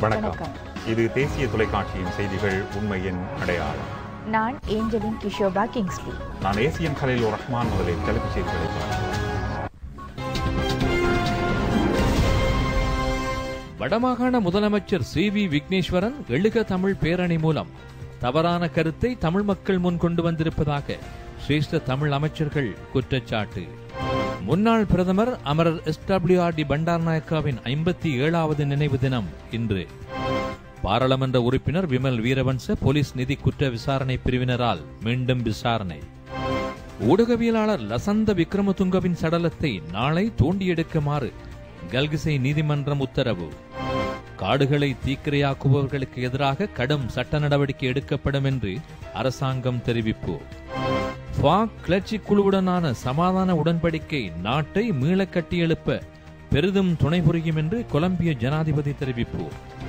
வணக்கம் இது தேசிய தொலைக்காட்சியின் செய்திகள் உண்மையின் அடையாளம் நான் ஏஞ்சலின் கிஷோபா கிங்ஸ்லி நான் ஏசியன் கலையில் ரஹ்மான் முதலில் தலைப்புச் செய்திகளை பார்ப்போம் வடமாகாண முதலமைச்சர் சி வி விக்னேஸ்வரன் எழுக தமிழ் பேரணி மூலம் தவறான கருத்தை தமிழ் மக்கள் முன் கொண்டு வந்திருப்பதாக சிரேஷ்ட தமிழ் அமைச்சர்கள் குற்றச்சாட்டு முன்னாள் பிரதமர் அமரர் எஸ் டபிள்யூ ஆர் டி பண்டார்நாயக்காவின் ஐம்பத்தி ஏழாவது நினைவு தினம் இன்று பாராளுமன்ற உறுப்பினர் விமல் வீரவன்ச போலீஸ் நிதி குற்ற விசாரணை பிரிவினரால் மீண்டும் விசாரணை ஊடகவியலாளர் லசந்த விக்ரமதுங்கவின் சடலத்தை நாளை தோண்டி எடுக்குமாறு கல்கிசை நீதிமன்றம் உத்தரவு காடுகளை தீக்கிரையாக்குபவர்களுக்கு எதிராக கடும் சட்ட நடவடிக்கை எடுக்கப்படும் என்று அரசாங்கம் தெரிவிப்பு பாக் கிளர்ச்சி குழுவுடனான சமாதான உடன்படிக்கை நாட்டை மீள கட்டியெழுப்ப பெரிதும் துணை புரியும் என்று கொலம்பிய ஜனாதிபதி தெரிவிப்பு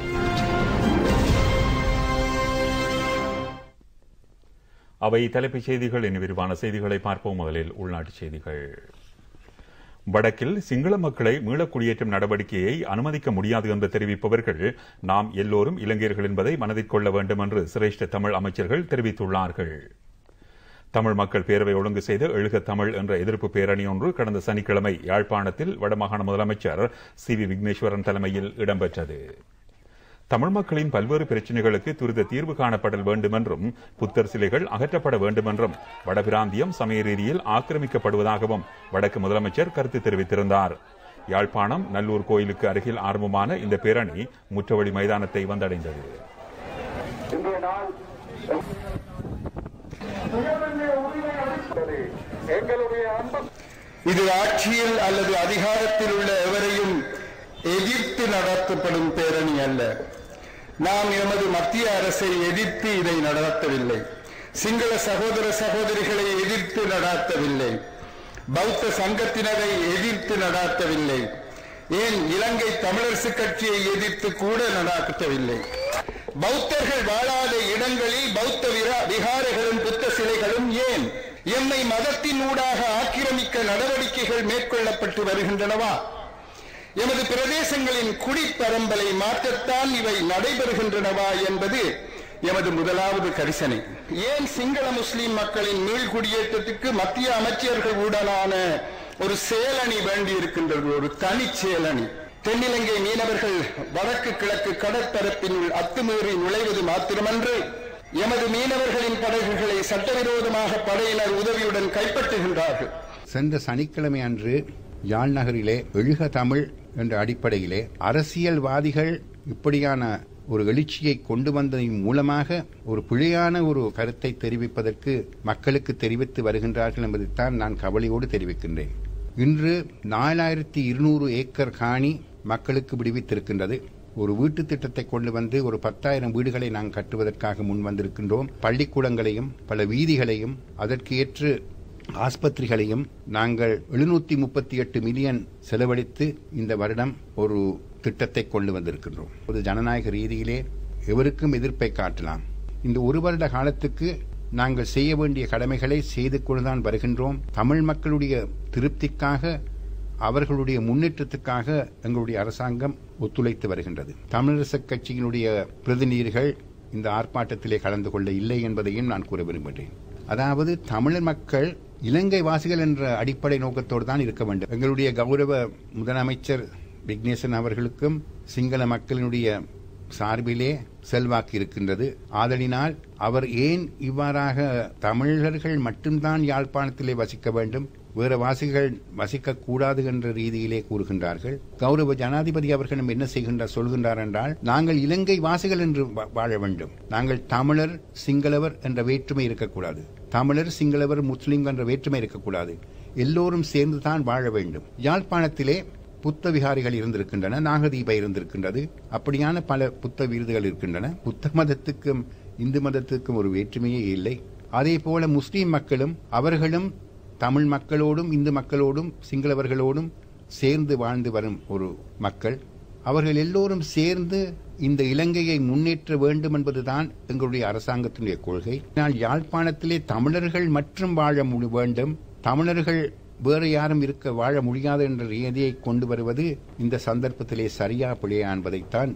அவை தலைப்புச் செய்திகள் இனி விரிவான செய்திகளை பார்ப்போம் முதலில் உள்நாட்டுச் செய்திகள் வடக்கில் சிங்கள மக்களை மீளக்குடியேற்றும் நடவடிக்கையை அனுமதிக்க முடியாது என்று தெரிவிப்பவர்கள் நாம் எல்லோரும் இளைஞர்கள் என்பதை மனதில் கொள்ள வேண்டும் என்று சிரேஷ்ட தமிழ் அமைச்சர்கள் தெரிவித்துள்ளார்கள் தமிழ் மக்கள் பேரவை ஒழுங்கு செய்த எழுக தமிழ் என்ற எதிர்ப்பு பேரணி ஒன்று கடந்த சனிக்கிழமை யாழ்ப்பாணத்தில் வடமாகாண முதலமைச்சர் சி வி விக்னேஸ்வரன் தலைமையில் இடம்பெற்றது தமிழ் மக்களின் பல்வேறு பிரச்சினைகளுக்கு துரித தீர்வு காணப்படல் வேண்டும் என்றும் புத்தர் சிலைகள் அகற்றப்பட வேண்டும் என்றும் வடபிராந்தியம் சமய ரீதியில் ஆக்கிரமிக்கப்படுவதாகவும் வடக்கு முதலமைச்சர் கருத்து தெரிவித்திருந்தார் யாழ்ப்பாணம் நல்லூர் கோயிலுக்கு அருகில் ஆரம்பமான இந்த பேரணி முற்றவழி மைதானத்தை வந்தடைந்தது இன்றைய நாள் சுயமன்னிய உரிமை அளிப்பது எங்களுடைய அன்பு இது ஆட்சியில் அல்லது அதிகாரத்தில் உள்ள எவரையும் எதிர்த்து நடத்தப்படும் பேரணி அல்ல நாம் எமது மத்திய அரசை எதிர்த்து இதை நடத்தவில்லை சிங்கள சகோதர சகோதரிகளை எதிர்த்து நடாத்தவில்லை பௌத்த சங்கத்தினரை எதிர்த்து நடாத்தவில்லை ஏன் இலங்கை தமிழரசு கட்சியை எதிர்த்து கூட நடாத்தவில்லை பௌத்தர்கள் வாழாத இடங்களில் பௌத்த விரா- விகாரைகளும் புத்த சிலைகளும் ஏன் எம்மை மதத்தின் ஊடாக ஆக்கிரமிக்க நடவடிக்கைகள் மேற்கொள்ளப்பட்டு வருகின்றனவா எமது பிரதேசங்களின் குடிப்பரம்பலை மாற்றத்தான் இவை நடைபெறுகின்றனவா என்பது எமது முதலாவது கரிசனை ஏன் சிங்கள முஸ்லிம் மக்களின் மீள் குடியேற்றத்துக்கு மத்திய அமைச்சர்கள் உடனான ஒரு செயலணி வேண்டியிருக்கின்றது ஒரு தனி செயலணி தென்னிலங்கை மீனவர்கள் வடக்கு கிழக்கு கடற்பரப்பினுள் அத்துமீறி நுழைவது மாத்திரமன்று எமது மீனவர்களின் படகுகளை சட்டவிரோதமாக படையினர் உதவியுடன் கைப்பற்றுகின்றார்கள் சென்ற சனிக்கிழமை அன்று யாழ் நகரிலே எழுக தமிழ் என்ற அடிப்படையிலே அரசியல்வாதிகள் இப்படியான ஒரு எழுச்சியை கொண்டு வந்ததன் மூலமாக ஒரு பிழையான ஒரு கருத்தை தெரிவிப்பதற்கு மக்களுக்கு தெரிவித்து வருகின்றார்கள் என்பதைத்தான் நான் கவலையோடு தெரிவிக்கின்றேன் இன்று நாலாயிரத்தி இருநூறு ஏக்கர் காணி மக்களுக்கு விடுவித்திருக்கின்றது ஒரு வீட்டு திட்டத்தை கொண்டு வந்து ஒரு பத்தாயிரம் வீடுகளை நாங்கள் கட்டுவதற்காக முன் வந்திருக்கின்றோம் பள்ளிக்கூடங்களையும் பல வீதிகளையும் அதற்கு ஏற்று ஆஸ்பத்திரிகளையும் நாங்கள் எழுநூத்தி முப்பத்தி எட்டு மில்லியன் செலவழித்து இந்த வருடம் ஒரு திட்டத்தை கொண்டு வந்திருக்கின்றோம் ஒரு ஜனநாயக ரீதியிலே எவருக்கும் எதிர்ப்பை காட்டலாம் இந்த ஒரு வருட காலத்துக்கு நாங்கள் செய்ய வேண்டிய கடமைகளை செய்து கொண்டுதான் வருகின்றோம் தமிழ் மக்களுடைய திருப்திக்காக அவர்களுடைய முன்னேற்றத்துக்காக எங்களுடைய அரசாங்கம் ஒத்துழைத்து வருகின்றது தமிழரசு கட்சியினுடைய பிரதிநிதிகள் இந்த ஆர்ப்பாட்டத்திலே கலந்து கொள்ள இல்லை என்பதையும் நான் கூற விரும்புகிறேன் அதாவது தமிழர் மக்கள் இலங்கை வாசிகள் என்ற அடிப்படை நோக்கத்தோடு தான் இருக்க வேண்டும் எங்களுடைய கௌரவ முதலமைச்சர் விக்னேசன் அவர்களுக்கும் சிங்கள மக்களினுடைய சார்பிலே செல்வாக்கு இருக்கின்றது ஆதலினால் அவர் ஏன் இவ்வாறாக தமிழர்கள் மட்டும்தான் யாழ்ப்பாணத்திலே வசிக்க வேண்டும் வேறு வாசிகள் வசிக்க கூடாது என்ற ரீதியிலே கூறுகின்றார்கள் கௌரவ ஜனாதிபதி அவர்களும் என்ன செய்கின்றார் சொல்கின்றார் என்றால் நாங்கள் இலங்கை வாசிகள் என்று வா- வாழ வேண்டும் நாங்கள் தமிழர் சிங்களவர் என்ற வேற்றுமை இருக்கக்கூடாது தமிழர் சிங்களவர் முஸ்லிம் என்ற வேற்றுமை இருக்கக்கூடாது எல்லோரும் சேர்ந்துதான் வாழ வேண்டும் யாழ்ப்பாணத்திலே புத்த விகாரிகள் இருந்திருக்கின்றன நாகதீப இருந்திருக்கின்றது அப்படியான பல புத்த விருதுகள் இருக்கின்றன புத்த மதத்துக்கும் இந்து மதத்துக்கும் ஒரு வேற்றுமையே இல்லை அதே போல முஸ்லீம் மக்களும் அவர்களும் தமிழ் மக்களோடும் இந்து மக்களோடும் சிங்களவர்களோடும் சேர்ந்து வாழ்ந்து வரும் ஒரு மக்கள் அவர்கள் எல்லோரும் சேர்ந்து இந்த இலங்கையை முன்னேற்ற வேண்டும் என்பதுதான் எங்களுடைய அரசாங்கத்தினுடைய கொள்கை ஆனால் யாழ்ப்பாணத்திலே தமிழர்கள் மற்றும் வாழ மு- வேண்டும் தமிழர்கள் வேறு யாரும் இருக்க வாழ முடியாது என்ற ரீதியை கொண்டு வருவது இந்த சந்தர்ப்பத்திலே சரியா பிழையா என்பதைத்தான்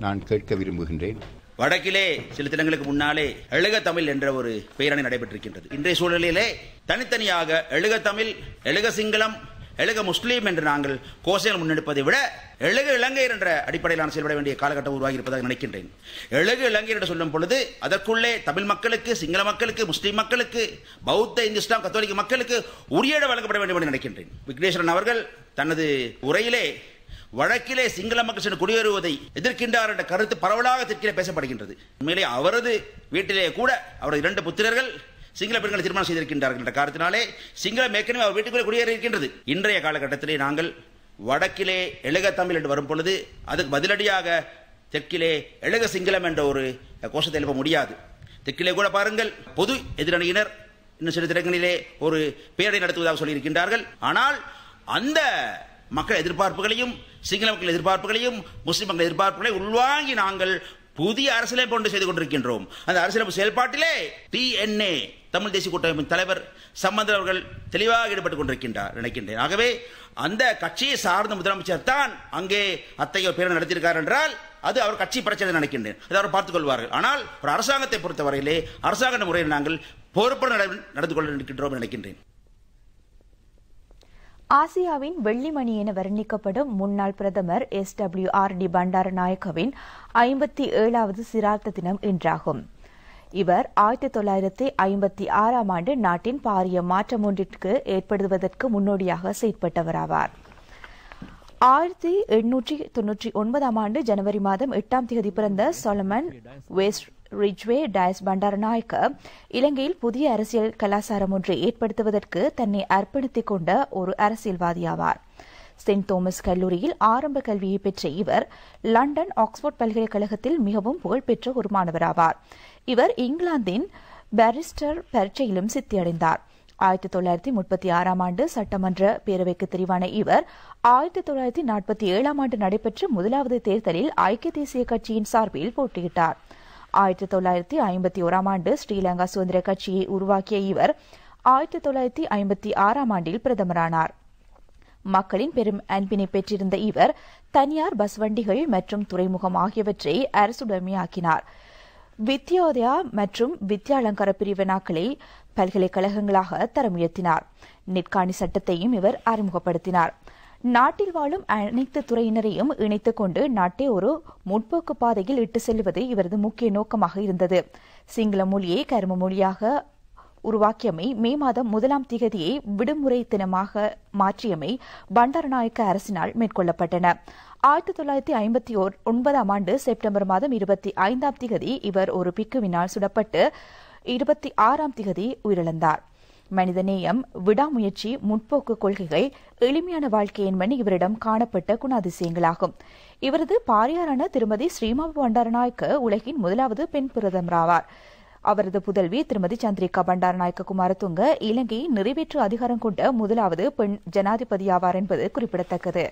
நான் கேட்க விரும்புகின்றேன் வடக்கிலே சில தினங்களுக்கு முன்னாலே எழுக தமிழ் என்ற ஒரு பேரணி நடைபெற்றிருக்கின்றது இன்றைய சூழலிலே தனித்தனியாக எழுக தமிழ் எழுக சிங்களம் எழுக முஸ்லீம் என்று நாங்கள் கோஷங்கள் முன்னெடுப்பதை விட எழுக இலங்கையர் என்ற அடிப்படையிலான செயல்பட வேண்டிய காலகட்டம் உருவாகி இருப்பதாக நினைக்கின்றேன் எழுக இலங்கையர் என்று சொல்லும் பொழுது அதற்குள்ளே தமிழ் மக்களுக்கு சிங்கள மக்களுக்கு முஸ்லீம் மக்களுக்கு பௌத்த இந்து இஸ்லாம் கத்தோலிக்க மக்களுக்கு உரிய இடம் வழங்கப்பட வேண்டும் என்று நினைக்கின்றேன் விக்னேஸ்வரன் அவர்கள் தனது உரையிலே வழக்கிலே சிங்கள மக்கள் சென்று குடியேறுவதை எதிர்க்கின்றார் என்ற கருத்து பரவலாக தெற்கிலே பேசப்படுகின்றது உண்மையிலே அவரது வீட்டிலே கூட அவரது இரண்டு புத்திரர்கள் சிங்கள பெண்களை திருமணம் செய்திருக்கின்றார்கள் என்ற காரணத்தினாலே சிங்களம் ஏற்கனவே அவர் வீட்டுக்குள்ளே குடியேறி இருக்கின்றது இன்றைய காலகட்டத்திலே நாங்கள் வடக்கிலே எழுக தமிழ் என்று வரும் பொழுது அதுக்கு பதிலடியாக தெற்கிலே எழுக சிங்களம் என்ற ஒரு கோஷத்தை எழுப்ப முடியாது தெற்கிலே கூட பாருங்கள் பொது எதிரணியினர் இன்னும் சில தினங்களிலே ஒரு பேரணி நடத்துவதாக சொல்லியிருக்கின்றார்கள் ஆனால் அந்த மக்கள் எதிர்பார்ப்புகளையும் சிங்கள மக்கள் எதிர்பார்ப்புகளையும் முஸ்லிம் மக்கள் எதிர்பார்ப்புகளை உள்வாங்கி நாங்கள் புதிய அரசியலமைப்பு ஒன்று செய்து கொண்டிருக்கின்றோம் அந்த அரசியலமைப்பு செயல்பாட்டிலே டிஎன்ஏ தமிழ் தேசிய கூட்டமைப்பின் தலைவர் சம்பந்தர் அவர்கள் தெளிவாக ஈடுபட்டுக் கொண்டிருக்கின்றார் நினைக்கின்றேன் ஆகவே அந்த கட்சியை சார்ந்த முதலமைச்சர் தான் அங்கே அத்தகைய ஒரு பேரணி நடத்தியிருக்கார் என்றால் அது அவர் கட்சி பிரச்சனை நினைக்கின்றேன் அதை அவர் பார்த்துக் கொள்வார்கள் ஆனால் ஒரு அரசாங்கத்தை பொறுத்தவரையிலே அரசாங்க முறையில் நாங்கள் பொறுப்புடன் நட- நடந்து கொள்ள இருக்கின்றோம் நினைக்கின்றேன் ஆசியாவின் வெள்ளிமணி என வர்ணிக்கப்படும் முன்னாள் பிரதமர் எஸ் டபிள்யூ ஆர் டி பண்டாரநாயக்கவின் ஐம்பத்தி ஏழாவது சிரார்த்த தினம் இன்றாகும் இவர் ஆயிரத்தி தொள்ளாயிரத்தி ஐம்பத்தி ஆறாம் ஆண்டு நாட்டின் பாரிய மாற்றம் ஒன்றிற்கு ஏற்படுவதற்கு முன்னோடியாக செயற்பட்டவராவார் ஆயிரத்தி எண்ணூற்றி தொன்னூற்றி ஒன்பதாம் ஆண்டு ஜனவரி மாதம் எட்டாம் தேதி பிறந்த சொலமன் வெஸ்ட் ரிஜ்வே டயஸ் பண்டாரநாயக்க இலங்கையில் புதிய அரசியல் கலாச்சாரம் ஒன்றை ஏற்படுத்துவதற்கு தன்னை அர்ப்பணித்துக் கொண்ட ஒரு அரசியல்வாதியாவார் செயின்ட் தோமஸ் கல்லூரியில் ஆரம்ப கல்வியை பெற்ற இவர் லண்டன் ஆக்ஸ்போர்ட் பல்கலைக்கழகத்தில் மிகவும் புகழ்பெற்ற ஒரு மாணவராவார் இவர் இங்கிலாந்தின் பாரிஸ்டர் பரீட்சையிலும் சித்தியடைந்தார் ஆயிரத்தி தொள்ளாயிரத்தி முப்பத்தி ஆறாம் ஆண்டு சட்டமன்ற பேரவைக்கு தெரிவான இவர் ஆயிரத்தி தொள்ளாயிரத்தி நாற்பத்தி ஏழாம் ஆண்டு நடைபெற்ற முதலாவது தேர்தலில் ஐக்கிய தேசிய கட்சியின் சார்பில் போட்டியிட்டார் ஆயிரத்தி தொள்ளாயிரத்தி ஐம்பத்தி ஓராம் ஆண்டு ஸ்ரீலங்கா சுதந்திர கட்சியை உருவாக்கிய இவர் ஆயிரத்தி தொள்ளாயிரத்தி ஐம்பத்தி ஆறாம் ஆண்டில் பிரதமரானார் மக்களின் பெரும் அன்பினை பெற்றிருந்த இவர் தனியார் பஸ் வண்டிகள் மற்றும் துறைமுகம் ஆகியவற்றை அரசுடைமையாக்கினார் வித்யோதயா மற்றும் வித்யாலங்கர பிரிவினாக்களை பல்கலைக்கழகங்களாக தரம் உயர்த்தினார் நெற்காணி சட்டத்தையும் இவர் அறிமுகப்படுத்தினார் நாட்டில் வாழும் அனைத்து துறையினரையும் இணைத்துக் கொண்டு நாட்டை ஒரு முற்போக்கு பாதையில் இட்டு செல்வது இவரது முக்கிய நோக்கமாக இருந்தது சிங்கள மொழியை கரும மொழியாக உருவாக்கியமை மே மாதம் முதலாம் திகதியை விடுமுறை தினமாக மாற்றியமை பண்டாரநாயக்க அரசினால் மேற்கொள்ளப்பட்டன ஆயிரத்தி தொள்ளாயிரத்தி ஐம்பத்தி ஒன்பதாம் ஆண்டு செப்டம்பர் மாதம் இருபத்தி ஐந்தாம் திகதி இவர் ஒரு பிக்குவினால் சுடப்பட்டு இருபத்தி ஆறாம் திகதி உயிரிழந்தார் மனிதநேயம் விடாமுயற்சி முற்போக்கு கொள்கைகள் எளிமையான வாழ்க்கை என்பன இவரிடம் காணப்பட்ட குணாதிசயங்களாகும் இவரது பாரியாரான திருமதி ஸ்ரீமாபு பண்டாரநாயக்க உலகின் முதலாவது பெண் பிரதமராவார் அவரது புதல்வி திருமதி சந்திரிகா பண்டாரநாயக்க குமாரதுங்க இலங்கையின் நிறைவேற்று அதிகாரம் கொண்ட முதலாவது பெண் ஜனாதிபதியாவார் என்பது குறிப்பிடத்தக்கது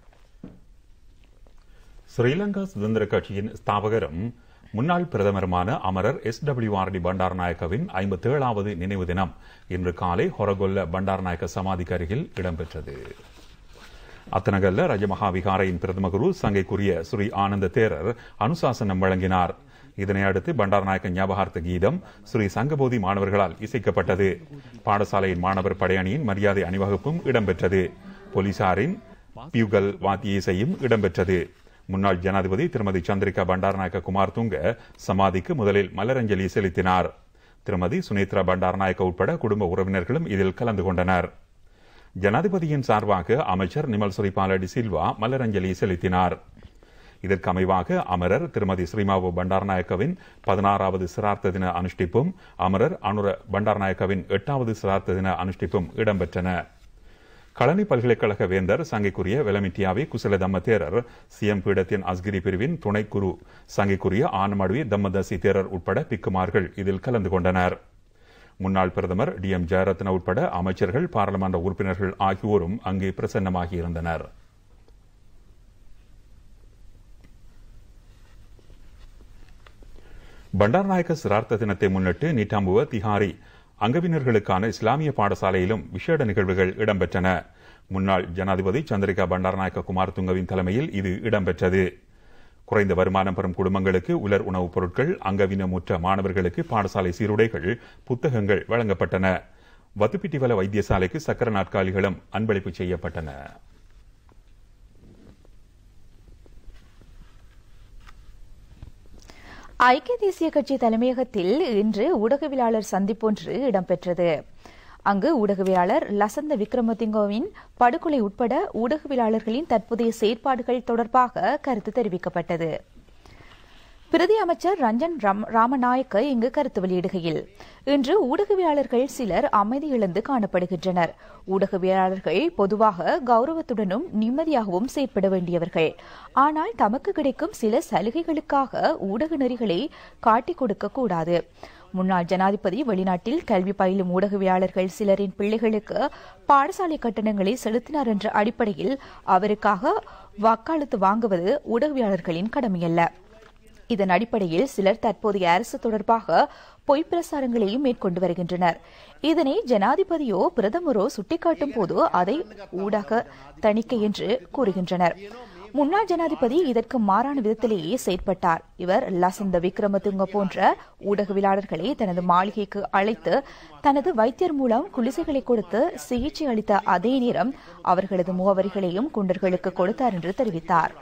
ஸ்ரீலங்கா சுதந்திர கட்சியின் ஸ்தாபகரும் முன்னாள் பிரதமருமான அமரர் எஸ் டபிள்யூ ஆர் டி பண்டாரநாயக்கவின் ஐம்பத்தேழாவது நினைவு தினம் இன்று காலை ஹொரகொல்ல பண்டாரநாயக்க சமாதிக்கு அருகில் இடம்பெற்றது அத்தனகல்ல ரஜமகாவிகாரையின் பிரதம குரு சங்கைக்குரிய ஸ்ரீ ஆனந்த தேரர் அனுசாசனம் வழங்கினார் இதனை அடுத்து பண்டாரநாயக்க ஞாபகார்த்த கீதம் ஸ்ரீ சங்கபோதி மாணவர்களால் இசைக்கப்பட்டது பாடசாலையின் மாணவர் படையணியின் மரியாதை அணிவகுப்பும் இடம்பெற்றது போலீசாரின் பியூகல் வாத்திய இசையும் இடம்பெற்றது முன்னாள் ஜனாதிபதி திருமதி சந்திரிகா பண்டாரநாயக்க குமார் துங்க சமாதிக்கு முதலில் மலரஞ்சலி செலுத்தினார் திருமதி சுனேத்ரா பண்டாரநாயக்க உட்பட குடும்ப உறவினர்களும் இதில் கலந்து கொண்டனர் ஜனாதிபதியின் சார்பாக அமைச்சர் நிமல் சுரிபாலடி சில்வா மலரஞ்சலி செலுத்தினார் இதற்கு அமைவாக அமரர் திருமதி ஸ்ரீமாவு பண்டாரநாயக்கவின் பதினாறாவது சிரார்த்த தின அனுஷ்டிப்பும் அமரர் அனுர பண்டாரநாயக்கவின் எட்டாவது சிரார்த்த தின அனுஷ்டிப்பும் இடம்பெற்றன களனி பல்கலைக்கழக வேந்தர் சங்கைக்குரிய வெலமிட்டியாவி குசல தம்ம தேரர் சிஎம் பீடத்தின் அஸ்கிரி பிரிவின் துணைக்குரு சங்கைக்குரிய ஆனமடுவி தம்மதசி தேரர் உட்பட பிக்குமார்கள் இதில் கலந்து கொண்டனர் முன்னாள் பிரதமர் டி எம் ஜெயரத்ன உட்பட அமைச்சர்கள் பாராளுமன்ற உறுப்பினர்கள் ஆகியோரும் அங்கே பிரசன்னமாகியிருந்தனர் பண்டாரநாயக்க சிரார்த்த தினத்தை முன்னிட்டு நீட்டாம்புவ திஹாரி அங்கவினர்களுக்கான இஸ்லாமிய பாடசாலையிலும் விசேட நிகழ்வுகள் இடம்பெற்றன முன்னாள் ஜனாதிபதி சந்திரிகா பண்டாரநாயக்க குமார் துங்கவின் தலைமையில் இது இடம்பெற்றது குறைந்த வருமானம் பெறும் குடும்பங்களுக்கு உலர் உணவுப் பொருட்கள் அங்கவீனமுற்ற மாணவர்களுக்கு பாடசாலை சீருடைகள் புத்தகங்கள் வழங்கப்பட்டன வத்துப்பிட்டிவல வைத்தியசாலைக்கு சக்கர நாற்காலிகளும் அன்பளிப்பு செய்யப்பட்டன ஐக்கிய தேசிய கட்சி தலைமையகத்தில் இன்று ஊடகவியலாளர் சந்திப்பொன்று இடம்பெற்றது அங்கு ஊடகவியலாளர் லசந்த விக்ரமதிங்கோவின் படுகொலை உட்பட ஊடகவியலாளர்களின் தற்போதைய செயற்பாடுகள் தொடர்பாக கருத்து தெரிவிக்கப்பட்டது பிரதி அமைச்சர் ரஞ்சன் ரம்- ராமநாயக்க இங்கு கருத்து வெளியிடுகையில் இன்று ஊடகவியலாளர்கள் சிலர் அமைதி இழந்து காணப்படுகின்றனர் ஊடகவியலாளர்கள் பொதுவாக கௌரவத்துடனும் நிம்மதியாகவும் செயற்பட வேண்டியவர்கள் ஆனால் தமக்கு கிடைக்கும் சில சலுகைகளுக்காக ஊடக நெறிகளை காட்டிக் கொடுக்க கூடாது முன்னாள் ஜனாதிபதி வெளிநாட்டில் கல்வி பயிலும் ஊடகவியலாளர்கள் சிலரின் பிள்ளைகளுக்கு பாடசாலை கட்டணங்களை செலுத்தினார் என்ற அடிப்படையில் அவருக்காக வாக்காளத்து வாங்குவது ஊடகவியலாளர்களின் கடமையல்ல இதன் அடிப்படையில் சிலர் தற்போதைய அரசு தொடர்பாக பொய் பிரசாரங்களையும் மேற்கொண்டு வருகின்றனர் இதனை ஜனாதிபதியோ பிரதமரோ சுட்டிக்காட்டும் போது அதை ஊடக தணிக்கை என்று கூறுகின்றனர் முன்னாள் ஜனாதிபதி இதற்கு மாறான விதத்திலேயே செயற்பட்டார் இவர் லசந்த விக்ரமதுங்க போன்ற ஊடகவியலாளர்களை தனது மாளிகைக்கு அழைத்து தனது வைத்தியர் மூலம் குளிசைகளை கொடுத்து சிகிச்சை அளித்த அதே நேரம் அவர்களது முகவரிகளையும் குண்டர்களுக்கு கொடுத்தார் என்று தெரிவித்தார்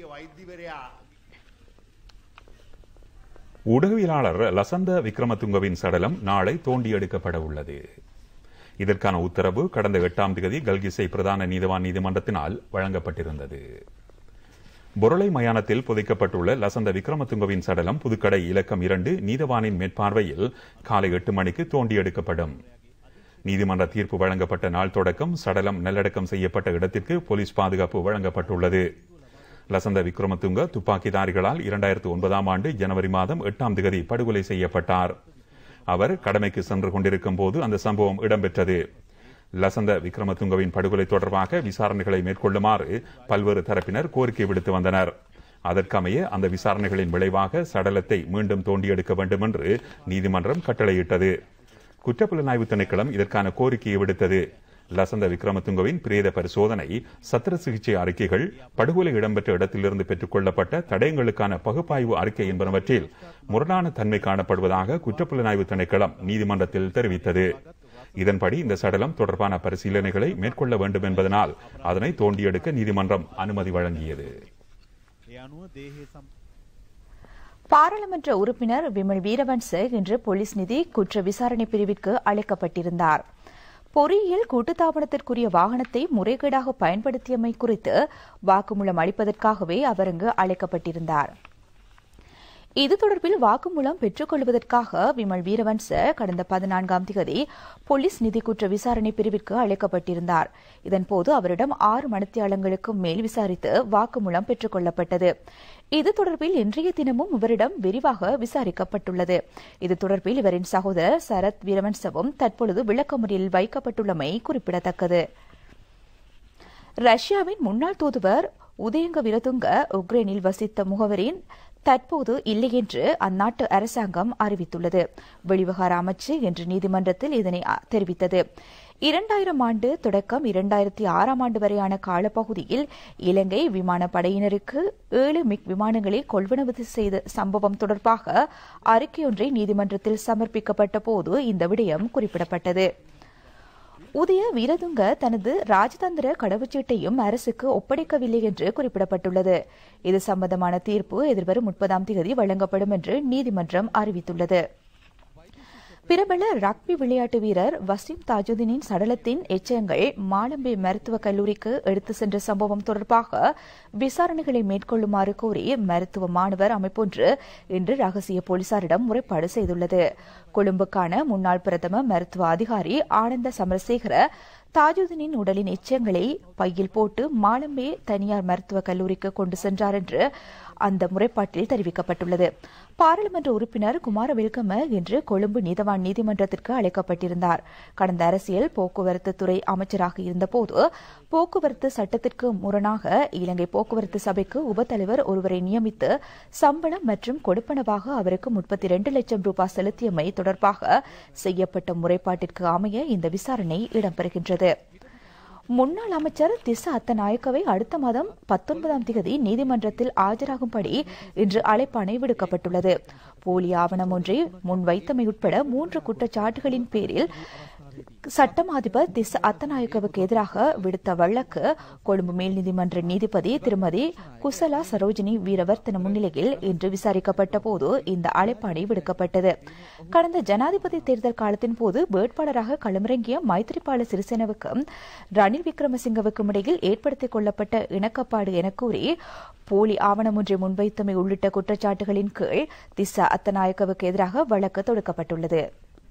ஊடகவியலாளர் லசந்த விக்ரமதுங்கவின் சடலம் நாளை தோண்டி எடுக்கப்பட உள்ளது இதற்கான உத்தரவு கடந்த எட்டாம் தேதி கல்கிசை பிரதான நீதிவான் நீதிமன்றத்தினால் வழங்கப்பட்டிருந்தது பொருளை மயானத்தில் புதைக்கப்பட்டுள்ள லசந்த விக்ரமதுங்கவின் சடலம் புதுக்கடை இலக்கம் இரண்டு நீதவானின் மேற்பார்வையில் காலை எட்டு மணிக்கு தோண்டி எடுக்கப்படும் நீதிமன்ற தீர்ப்பு வழங்கப்பட்ட நாள் தொடக்கம் சடலம் நல்லடக்கம் செய்யப்பட்ட இடத்திற்கு போலீஸ் பாதுகாப்பு வழங்கப்பட்டுள்ளது லசந்த விக்ரமதுங்க துப்பாக்கிதாரிகளால் இரண்டாயிரத்து ஒன்பதாம் ஆண்டு ஜனவரி மாதம் எட்டாம் திகதி படுகொலை செய்யப்பட்டார் அவர் கடமைக்கு சென்று கொண்டிருக்கும் போது அந்த சம்பவம் இடம்பெற்றது லசந்த விக்ரமதுங்கவின் படுகொலை தொடர்பாக விசாரணைகளை மேற்கொள்ளுமாறு பல்வேறு தரப்பினர் கோரிக்கை விடுத்து வந்தனர் அதற்கமைய அந்த விசாரணைகளின் விளைவாக சடலத்தை மீண்டும் தோண்டி எடுக்க வேண்டும் என்று நீதிமன்றம் கட்டளையிட்டது குற்றப்புலனாய்வு திணைக்களம் இதற்கான கோரிக்கையை விடுத்தது லசந்த விக்ரமதுங்கவின் பிரேத பரிசோதனை சத்திர சிகிச்சை அறிக்கைகள் படுகொலை இடம்பெற்ற இடத்திலிருந்து பெற்றுக் கொள்ளப்பட்ட தடயங்களுக்கான பகுப்பாய்வு அறிக்கை என்பனவற்றில் முரணான தன்மை காணப்படுவதாக குற்றப்புலனாய்வு திணைக்களம் நீதிமன்றத்தில் தெரிவித்தது இதன்படி இந்த சடலம் தொடர்பான பரிசீலனைகளை மேற்கொள்ள வேண்டும் என்பதனால் அதனை தோண்டியெடுக்க நீதிமன்றம் அனுமதி வழங்கியது பாராளுமன்ற உறுப்பினர் விமல் வீரவன்ச இன்று போலீஸ் நிதி குற்ற விசாரணை பிரிவிற்கு அழைக்கப்பட்டிருந்தார் பொறியியல் கூட்டுத்தாபனத்திற்குரிய வாகனத்தை முறைகேடாக பயன்படுத்தியமை குறித்து வாக்குமூலம் அளிப்பதற்காகவே அவர் அங்கு அழைக்கப்பட்டிருந்தார் இது தொடர்பில் வாக்குமூலம் பெற்றுக் கொள்வதற்காக விமல் வீரவன்ச கடந்த பதினான்காம் தேதி போலீஸ் நிதி குற்ற விசாரணை பிரிவிற்கு அழைக்கப்பட்டிருந்தார் இதன்போது அவரிடம் ஆறு மணித்தியாலங்களுக்கு மேல் விசாரித்து வாக்குமூலம் பெற்றுக் கொள்ளப்பட்டது இது தொடர்பில் இன்றைய தினமும் இவரிடம் விரிவாக விசாரிக்கப்பட்டுள்ளது இது தொடர்பில் இவரின் சகோதரர் சரத் வீரவன்சவும் தற்பொழுது விளக்கமறியலில் வைக்கப்பட்டுள்ளமை குறிப்பிடத்தக்கது ரஷ்யாவின் முன்னாள் தூதுவர் உதயங்க விரதுங்க உக்ரைனில் வசித்த முகவரின் தற்போது இல்லை என்று அந்நாட்டு அரசாங்கம் அறிவித்துள்ளது வெளிவிவகார அமைச்சு இன்று நீதிமன்றத்தில் இதனை அ, தெரிவித்தது இரண்டாயிரம் ஆண்டு தொடக்கம் இரண்டாயிரத்தி ஆறாம் ஆண்டு வரையான காலப்பகுதியில் இலங்கை விமானப்படையினருக்கு ஏழு மிக் விமானங்களை கொள்வனவு செய்த சம்பவம் தொடர்பாக அறிக்கையொன்றை நீதிமன்றத்தில் சமர்ப்பிக்கப்பட்ட போது இந்த விடயம் குறிப்பிடப்பட்டது உதய வீரதுங்க தனது ராஜதந்திர கடவுச்சீட்டையும் அரசுக்கு ஒப்படைக்கவில்லை என்று குறிப்பிடப்பட்டுள்ளது இது சம்பந்தமான தீர்ப்பு எதிர்வரும் முப்பதாம் தேதி வழங்கப்படும் என்று நீதிமன்றம் அறிவித்துள்ளது பிரபல ரக்பி விளையாட்டு வீரர் வசீம் தாஜுதீனின் சடலத்தின் எச்சங்கள் மாலம்பே மருத்துவக் கல்லூரிக்கு எடுத்து சென்ற சம்பவம் தொடர்பாக விசாரணைகளை மேற்கொள்ளுமாறு கோரி மருத்துவ மாணவர் அமைப்பொன்று இன்று ரகசிய போலீசாரிடம் முறைப்பாடு செய்துள்ளது கொழும்புக்கான முன்னாள் பிரதம மருத்துவ அதிகாரி ஆனந்த சமரசேகர தாஜுதீனின் உடலின் எச்சங்களை பையில் போட்டு மாலம்பே தனியார் மருத்துவக் கல்லூரிக்கு கொண்டு சென்றார் என்று அந்த முறைப்பாட்டில் தெரிவிக்கப்பட்டுள்ளது பாராளுமன்ற உறுப்பினர் குமார வெல்கம இன்று கொழும்பு நீதவான் நீதிமன்றத்திற்கு அழைக்கப்பட்டிருந்தார் கடந்த அரசியல் போக்குவரத்து துறை அமைச்சராக இருந்தபோது போக்குவரத்து சட்டத்திற்கு முரணாக இலங்கை போக்குவரத்து சபைக்கு உபத்தலைவர் ஒருவரை நியமித்து சம்பளம் மற்றும் கொடுப்பனவாக அவருக்கு முப்பத்தி இரண்டு லட்சம் ரூபாய் செலுத்தியமை தொடர்பாக செய்யப்பட்ட முறைப்பாட்டிற்கு அமைய இந்த விசாரணை இடம்பெறுகின்றது முன்னாள் அமைச்சர் திச அத்தநாயக்கவை அடுத்த மாதம் பத்தொன்பதாம் தேதி நீதிமன்றத்தில் ஆஜராகும்படி இன்று அழைப்பாணை விடுக்கப்பட்டுள்ளது போலி ஆவணம் ஒன்றை முன்வைத்தமை உட்பட மூன்று குற்றச்சாட்டுகளின் பேரில் சட்டம் அதிபர் திஸ் அத்தநாயக்கவுக்கு எதிராக விடுத்த வழக்கு கொழும்பு மேல் நீதிமன்ற நீதிபதி திருமதி குசலா சரோஜினி வீரவர்த்தன முன்னிலையில் இன்று விசாரிக்கப்பட்ட போது இந்த அழைப்பாணை விடுக்கப்பட்டது கடந்த ஜனாதிபதி தேர்தல் காலத்தின் போது வேட்பாளராக களமிறங்கிய மைத்திரிபால சிறிசேனவுக்கும் ரணில் விக்ரமசிங்கவுக்கும் இடையில் ஏற்படுத்திக் கொள்ளப்பட்ட இணக்கப்பாடு என கூறி போலி ஆவணம் ஒன்றை முன்வைத்தமை உள்ளிட்ட குற்றச்சாட்டுகளின் கீழ் திஸ்ஸா அத்தநாயக்கவுக்கு எதிராக வழக்கு தொடுக்கப்பட்டுள்ளது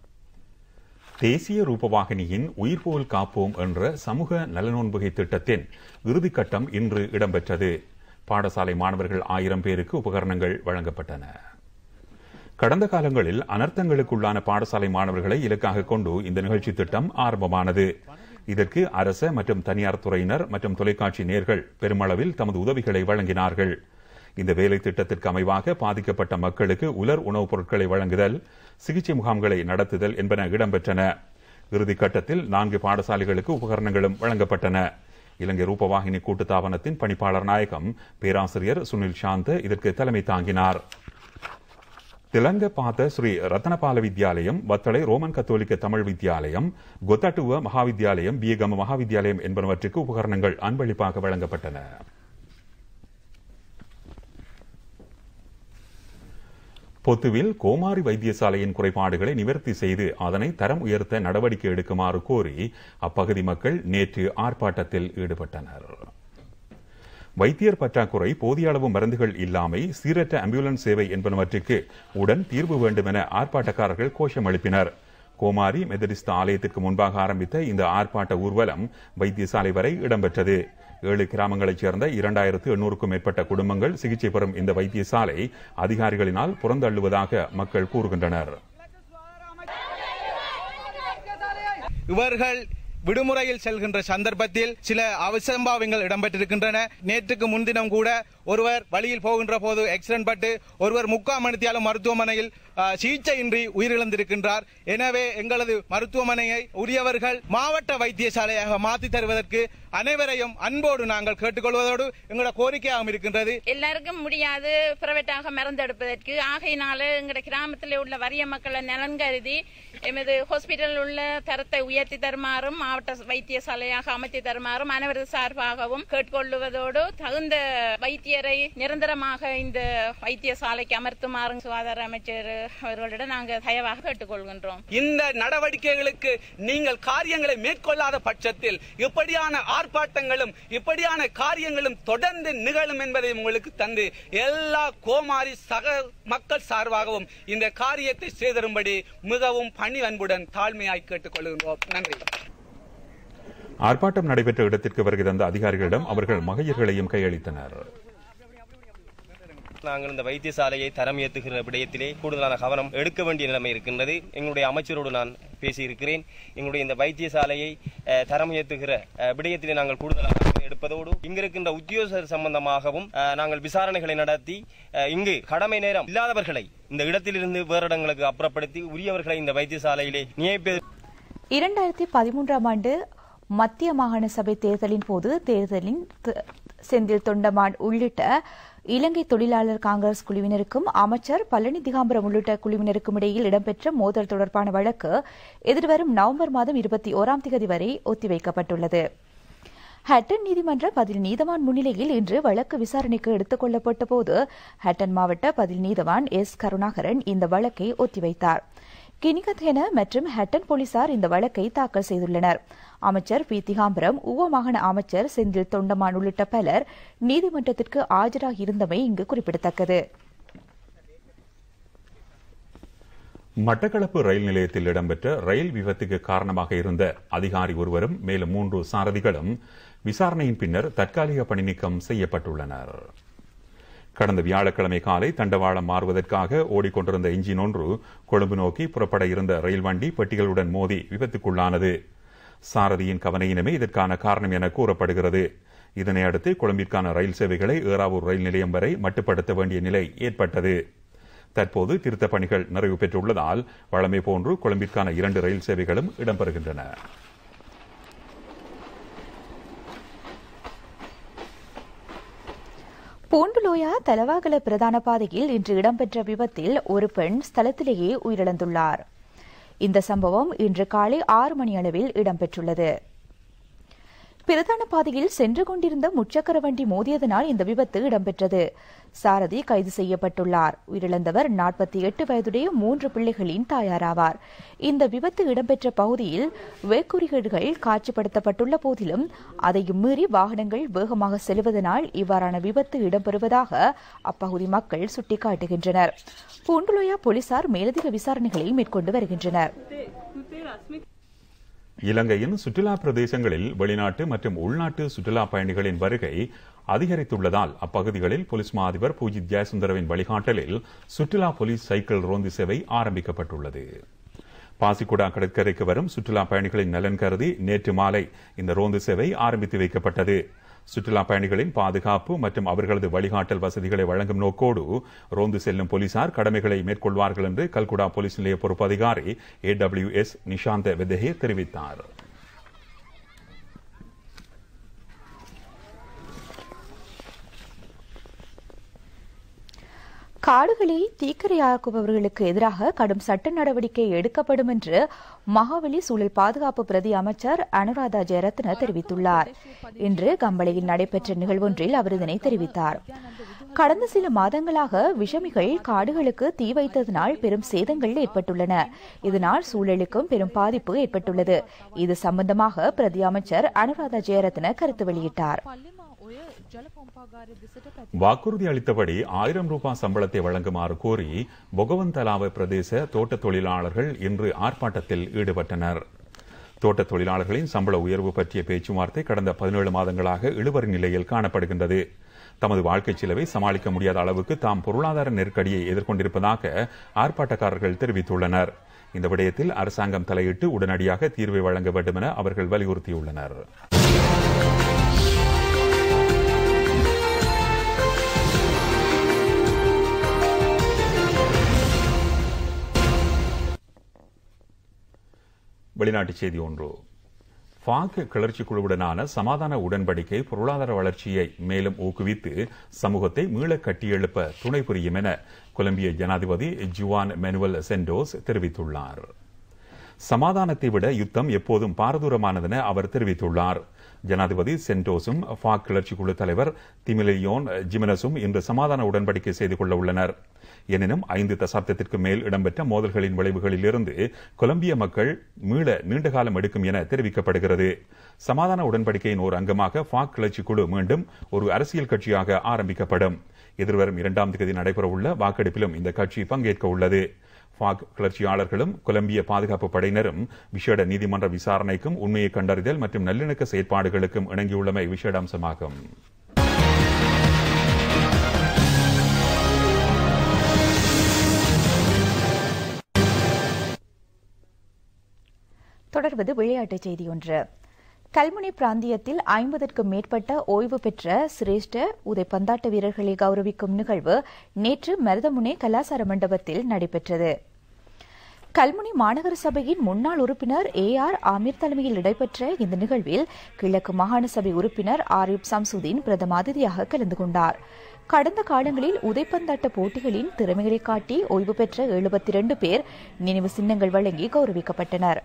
தேசிய ரூபவாகினியின் உயிர்போல் காப்போம் என்ற சமூக நலனோன்புகை திட்டத்தின் இறுதிக்கட்டம் இன்று இடம்பெற்றது பாடசாலை மாணவர்கள் ஆயிரம் பேருக்கு உபகரணங்கள் வழங்கப்பட்டன கடந்த காலங்களில் அனர்த்தங்களுக்குள்ளான பாடசாலை மாணவர்களை இலக்காக கொண்டு இந்த நிகழ்ச்சி திட்டம் ஆரம்பமானது இதற்கு அரச மற்றும் தனியார் துறையினர் மற்றும் தொலைக்காட்சி நேர்கள் பெருமளவில் தமது உதவிகளை வழங்கினார்கள் இந்த வேலை திட்டத்திற்கு அமைவாக பாதிக்கப்பட்ட மக்களுக்கு உலர் உணவுப் பொருட்களை வழங்குதல் சிகிச்சை முகாம்களை நடத்துதல் என்பன இடம்பெற்றன இறுதிக்கட்டத்தில் நான்கு பாடசாலைகளுக்கு உபகரணங்களும் வழங்கப்பட்டன இலங்கை ரூபவாகினி கூட்டுத்தாபனத்தின் பணிப்பாளர் நாயகம் பேராசிரியர் சுனில் சாந்த இதற்கு தலைமை தாங்கினார் திலங்க பாத ஸ்ரீ ரத்னபால வித்யாலயம் வத்தளை ரோமன் கத்தோலிக்க தமிழ் வித்யாலயம் கொத்தட்டுவ மகாவித்யாலயம் பியகம மகாவித்யாலயம் என்பனவற்றுக்கு உபகரணங்கள் அன்பளிப்பாக வழங்கப்பட்டன பொத்துவில் கோமாரி வைத்தியசாலையின் குறைபாடுகளை நிவர்த்தி செய்து அதனை தரம் உயர்த்த நடவடிக்கை எடுக்குமாறு கோரி அப்பகுதி மக்கள் நேற்று ஆர்ப்பாட்டத்தில் ஈடுபட்டனர் வைத்தியர் பற்றாக்குறை போதிய அளவு மருந்துகள் இல்லாமை சீரற்ற ஆம்புலன்ஸ் சேவை என்பனவற்றுக்கு உடன் தீர்வு வேண்டும் என ஆர்ப்பாட்டக்காரர்கள் கோஷம் எழுப்பினர் கோமாரி மெதடிஸ்த ஆலயத்திற்கு முன்பாக ஆரம்பித்த இந்த ஆர்ப்பாட்ட ஊர்வலம் வைத்தியசாலை வரை இடம்பெற்றது ஏழு கிராமங்களைச் சேர்ந்த இரண்டாயிரத்து எண்ணூறுக்கும் மேற்பட்ட குடும்பங்கள் சிகிச்சை பெறும் இந்த வைத்தியசாலை அதிகாரிகளினால் புறந்தள்ளுவதாக மக்கள் கூறுகின்றனர் இவர்கள் விடுமுறையில் செல்கின்ற சந்தர்ப்பத்தில் சில அவசம்பாவங்கள் இடம்பெற்றிருக்கின்றன நேற்றுக்கு முன்தினம் கூட ஒருவர் வழியில் போகின்ற போது ஆக்சிடென்ட் பட்டு ஒருவர் முக்காம் மணித்தியாலும் மருத்துவமனையில் ஆ, சிகிச்சையின்றி உயிரிழந்திருக்கின்றார் எனவே எங்களது மருத்துவமனையை உரியவர்கள் மாவட்ட வைத்தியசாலையாக மாற்றி தருவதற்கு அனைவரையும் அன்போடு நாங்கள் கேட்டுக்கொள்வதோடு எங்களோட கோரிக்கையாகவும் இருக்கின்றது எல்லாருக்கும் முடியாது பிரைவேட்டாக மருந்தெடுப்பதற்கு ஆகையினால எங்களுடைய கிராமத்தில் உள்ள வறிய மக்களை நலன் கருதி எமது ஹாஸ்பிட்டல் உள்ள தரத்தை உயர்த்தி தருமாறும் மாவட்ட வைத்தியசாலையாக அமைத்து தருமாறும் அனைவரது சார்பாகவும் கேட்டுக்கொள்வதோடு தகுந்த வைத்தியரை நிரந்தரமாக இந்த வைத்தியசாலைக்கு அமர்த்துமாறும் சுகாதார அமைச்சர் அவர்களிடம் நாங்கள் தயவாக கேட்டுக்கொள்கின்றோம் இந்த நடவடிக்கைகளுக்கு நீங்கள் காரியங்களை மேற்கொள்ளாத பட்சத்தில் இப்படியான ஆர்ப்பாட்டங்களும் இப்படியான காரியங்களும் தொடர்ந்து நிகழும் என்பதை உங்களுக்கு தந்து எல்லா கோமாரி சக மக்கள் சார்பாகவும் இந்த காரியத்தை செய்தரும்படி மிகவும் பணி அன்புடன் தாழ்மையாய் கேட்டுக்கொள்கின்றோம் நன்றி ஆர்ப்பாட்டம் நடைபெற்ற இடத்திற்கு வருகை தந்த அதிகாரிகளிடம் அவர்கள் மகையர்களையும் கையளித்தனர் நாங்கள் இந்த வைத்தியசாலையை தரம் ஏற்றுகிற விடயத்திலே கூடுதலான கவனம் எடுக்க வேண்டிய நிலைமை இருக்கின்றது எங்களுடைய அமைச்சரோடு நான் பேசியிருக்கிறேன் எங்களுடைய இந்த வைத்தியசாலையை அஹ், தரம் ஏற்றுகிற அஹ், விடயத்திலே நாங்கள் கூடுதலான கவனம் எடுப்பதோடு இங்கிருக்கின்ற உத்தியோகர் சம்பந்தமாகவும் அஹ், நாங்கள் விசாரணைகளை நடத்தி அஹ், இங்கு கடமை நேரம் இல்லாதவர்களை இந்த இடத்திலிருந்து வேறு இடங்களுக்கு அப்புறப்படுத்தி உரியவர்களை இந்த வைத்தியசாலையிலே நியமிப்பது இரண்டாயிரத்தி பதிமூன்றாம் ஆண்டு மத்திய மாகாண சபை தேர்தலின் போது தேர்தலின் த- செந்தில் தொண்டமான் உள்ளிட்ட இலங்கை தொழிலாளர் காங்கிரஸ் குழுவினருக்கும் அமைச்சர் பழனி திகாம்பரம் உள்ளிட்ட குழுவினருக்கும் இடையில் இடம்பெற்ற மோதல் தொடர்பான வழக்கு எதிர்வரும் நவம்பர் மாதம் இருபத்தி ஓராம் தேதி வரை ஒத்திவைக்கப்பட்டுள்ளது ஹட்டன் நீதிமன்ற பதில் நீதவான் முன்னிலையில் இன்று வழக்கு விசாரணைக்கு எடுத்துக் கொள்ளப்பட்ட போது ஹட்டன் மாவட்ட பதில் நீதவான் எஸ் கருணாகரன் இந்த வழக்கை ஒத்திவைத்தார் கினிகத்தேன மற்றும் ஹட்டன் போலீசார் இந்த வழக்கை தாக்கல் செய்துள்ளனர் அமைச்சர் பி திகாம்பரம் உவ மாகாண அமைச்சர் செந்தில் தொண்டமான் உள்ளிட்ட பலர் நீதிமன்றத்திற்கு ஆஜராகியிருந்தமை இங்கு குறிப்பிடத்தக்கது மட்டக்களப்பு ரயில் நிலையத்தில் இடம்பெற்ற ரயில் விபத்துக்கு காரணமாக இருந்த அதிகாரி ஒருவரும் மேலும் மூன்று சாரதிகளும் விசாரணையின் பின்னர் தற்காலிக பணி நீக்கம் செய்யப்பட்டுள்ளனர் கடந்த வியாழக்கிழமை காலை தண்டவாளம் மாறுவதற்காக ஓடிக்கொண்டிருந்த இன்ஜின் ஒன்று கொழும்பு நோக்கி புறப்பட இருந்த ரயில் வண்டி பெட்டிகளுடன் மோதி விபத்துக்குள்ளானது சாரதியின் கவனையினமே இதற்கான காரணம் என கூறப்படுகிறது இதனை அடுத்து கொழும்பிற்கான ரயில் சேவைகளை ஏறாவூர் ரயில் நிலையம் வரை மட்டுப்படுத்த வேண்டிய நிலை ஏற்பட்டது தற்போது திருத்தப் பணிகள் நிறைவு பெற்றுள்ளதால் வழமை போன்று கொழும்பிற்கான இரண்டு ரயில் சேவைகளும் இடம்பெறுகின்றன பூண்டுலோயா தலவாகல பிரதான பாதையில் இன்று இடம்பெற்ற விபத்தில் ஒரு பெண் ஸ்தலத்திலேயே உயிரிழந்துள்ளார் இந்த சம்பவம் இன்று காலை ஆறு மணி அளவில் இடம்பெற்றுள்ளது பிரதான பாதையில் சென்று கொண்டிருந்த முச்சக்கர வண்டி மோதியதனால் இந்த விபத்து இடம்பெற்றது சாரதி கைது செய்யப்பட்டுள்ளார் உயிரிழந்தவர் நாற்பத்தி எட்டு வயதுடைய மூன்று பிள்ளைகளின் தாயாராவார் இந்த விபத்து இடம்பெற்ற பகுதியில் வேக்குறிகீடுகள் காட்சிப்படுத்தப்பட்டுள்ள போதிலும் அதையும் மீறி வாகனங்கள் வேகமாக செல்வதனால் இவ்வாறான விபத்து இடம்பெறுவதாக அப்பகுதி மக்கள் சுட்டிக்காட்டுகின்றனர் பூண்டுலோயா போலீசார் மேலதிக விசாரணைகளை மேற்கொண்டு வருகின்றனர் இலங்கையின் சுற்றுலா பிரதேசங்களில் வெளிநாட்டு மற்றும் உள்நாட்டு சுற்றுலா பயணிகளின் வருகை அதிகரித்துள்ளதால் அப்பகுதிகளில் போலீஸ் மா அதிபர் பூஜித் ஜெயசுந்தரவின் வழிகாட்டலில் சுற்றுலா போலீஸ் சைக்கிள் ரோந்து சேவை ஆரம்பிக்கப்பட்டுள்ளது பாசிக்குடா கடற்கரைக்கு வரும் சுற்றுலா பயணிகளின் நலன் கருதி நேற்று மாலை இந்த ரோந்து சேவை ஆரம்பித்து வைக்கப்பட்டது சுற்றுலா பயணிகளின் பாதுகாப்பு மற்றும் அவர்களது வழிகாட்டல் வசதிகளை வழங்கும் நோக்கோடு ரோந்து செல்லும் போலீசார் கடமைகளை மேற்கொள்வார்கள் என்று கல்குடா போலீஸ் நிலைய பொறுப்பு அதிகாரி A W S Nishantha Wedahe தெரிவித்தார் காடுகளை தீக்கிரையாக்குபவர்களுக்கு எதிராக கடும் சட்ட நடவடிக்கை எடுக்கப்படும் என்று மகாவலி சூழல் பாதுகாப்பு பிரதி அமைச்சர் அனுராதா ஜெயரத்ன தெரிவித்துள்ளார் இன்று கம்பளையில் நடைபெற்ற நிகழ்வொன்றில் அவர் இதனை தெரிவித்தார் கடந்த சில மாதங்களாக விஷமிகள் காடுகளுக்கு தீ வைத்ததனால் பெரும் சேதங்கள் ஏற்பட்டுள்ளன இதனால் சூழலுக்கும் பெரும் பாதிப்பு ஏற்பட்டுள்ளது இது சம்பந்தமாக பிரதி அமைச்சர் அனுராதா ஜெயரத்ன கருத்து வெளியிட்டார் வாக்குறுதி அளித்தபடி ஆயிரம் ரூபாய் சம்பளத்தை வழங்குமாறு கோரி பொகவந்தலாவ பிரதேச தோட்ட தொழிலாளர்கள் இன்று ஆர்ப்பாட்டத்தில் ஈடுபட்டனர் தோட்ட தொழிலாளர்களின் சம்பள உயர்வு பற்றிய பேச்சுவார்த்தை கடந்த பதினேழு மாதங்களாக இழுபறி நிலையில் காணப்படுகின்றது தமது வாழ்க்கை செலவை சமாளிக்க முடியாத அளவுக்கு தாம் பொருளாதார நெருக்கடியை எதிர்கொண்டிருப்பதாக ஆர்ப்பாட்டக்காரர்கள் தெரிவித்துள்ளனர் இந்த விடயத்தில் அரசாங்கம் தலையிட்டு உடனடியாக தீர்வை வழங்க வேண்டும் என அவர்கள் வலியுறுத்தியுள்ளனர் வெளிநாட்டுச் செய்தி ஒன்று பாக் கிளர்ச்சி குழுவுடனான சமாதான உடன்படிக்கை பொருளாதார வளர்ச்சியை மேலும் ஊக்குவித்து சமூகத்தை மீள கட்டியெழுப்ப துணை புரியும் என கொலம்பிய ஜனாதிபதி ஜுவான் மெனுவல் சென்டோஸ் தெரிவித்துள்ளார் சமாதானத்தை விட யுத்தம் எப்போதும் பாரதூரமானதென அவர் தெரிவித்துள்ளார் ஜனாதிபதி சென்டோஸும் பாக் கிளர்ச்சி குழு தலைவர் திமிலியோன் ஜிமினஸும் இன்று சமாதான உடன்படிக்கை செய்து கொள்ள உள்ளனர் எனினும் ஐந்து தசாப்தத்திற்கு மேல் இடம்பெற்ற மோதல்களின் விளைவுகளிலிருந்து கொலம்பிய மக்கள் மீள நீண்ட காலம் எடுக்கும் என தெரிவிக்கப்படுகிறது சமாதான உடன்படிக்கையின் ஒரு அங்கமாக பாக் கிளர்ச்சி குழு மீண்டும் ஒரு அரசியல் கட்சியாக ஆரம்பிக்கப்படும் எதிர்வரும் இரண்டாம் தேதி நடைபெறவுள்ள வாக்கெடுப்பிலும் இந்த கட்சி பங்கேற்க உள்ளது பாக் கிளர்ச்சியாளர்களும் கொலம்பிய பாதுகாப்பு படையினரும் விசேட நீதிமன்ற விசாரணைக்கும் உண்மையை கண்டறிதல் மற்றும் நல்லிணக்க செயற்பாடுகளுக்கும் இணங்கியுள்ளமை விசேட அம்சமாகும் தொடர்வது விளையாட்டுச் செய்தி ஒன்று கல்முனை பிராந்தியத்தில் ஐம்பதற்கும் மேற்பட்ட ஓய்வு பெற்ற சிரேஷ்ட உதைப்பந்தாட்ட வீரர்களை கௌரவிக்கும் நிகழ்வு நேற்று மருதமுனை கலாசார மண்டபத்தில் நடைபெற்றது கல்முனை மாநகர சபையின் முன்னாள் உறுப்பினர் ஏ ஆர் ஆமீர் தலைமையில் நடைபெற்ற இந்த நிகழ்வில் கிழக்கு மாகாண சபை உறுப்பினர் ஆரிப் சம்சுதீன் பிரதம அதிதியாக கலந்து கொண்டார் கடந்த காலங்களில் உதைப்பந்தாட்ட போட்டிகளின் திறமைகளை காட்டி ஓய்வு பெற்ற எழுபத்தி இரண்டு பேர் நினைவு சின்னங்கள் வழங்கி கௌரவிக்கப்பட்டனர்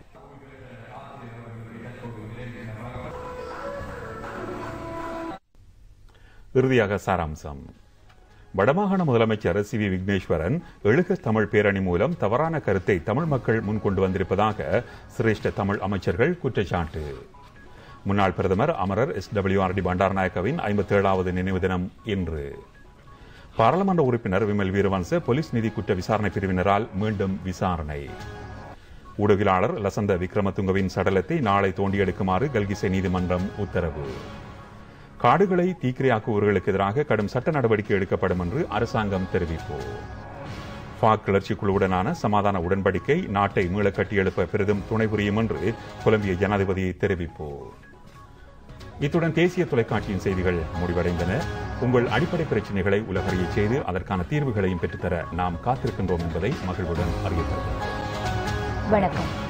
இறுதியாக சாராம்சம் வடமாகாண முதலமைச்சர் சி வி விக்னேஸ்வரன் எழுக தமிழ் பேரணி மூலம் தவறான கருத்தை தமிழ் மக்கள் முன்கொண்டு வந்திருப்பதாக சிரேஷ்ட தமிழ் அமைச்சர்கள் குற்றச்சாட்டு முன்னாள் பிரதமர் அமரர் எஸ் டபிள்யூ ஆர் டி பண்டாரநாயக்கவின் ஐம்பத்தி ஏழாவது நினைவு தினம் இன்று பாராளுமன்ற உறுப்பினர் விமல் வீரவன்ச போலீஸ் நிதி குற்ற விசாரணை பிரிவினரால் மீண்டும் விசாரணை ஊடகவியலாளர் லசந்த விக்ரமதுங்கவின் சடலத்தை நாளை தோண்டி எடுக்குமாறு கல்கிசை நீதிமன்றம் உத்தரவு காடுகளை தீக்கிரையாக்குவர்களுக்கு எதிராக கடும் சட்ட நடவடிக்கை எடுக்கப்படும் என்று அரசாங்கம் தெரிவிப்பு பாக் கிளர்ச்சி குழுவுடனான சமாதான உடன்படிக்கை நாட்டை மீள கட்டியெழுப்ப பெரிதும் துணை புரியும் என்று கொலம்பிய ஜனாதிபதி தெரிவிப்பு இத்துடன் தேசிய தொலைக்காட்சியின் செய்திகள் முடிவடைந்தன உங்கள் அடிப்படை பிரச்சனைகளை உலகறிய செய்து அதற்கான தீர்வுகளையும் பெற்றுத்தர நாம் காத்திருக்கின்றோம் என்பதை மகிழ்வுடன் அறியப்படுகிறோம் வணக்கம்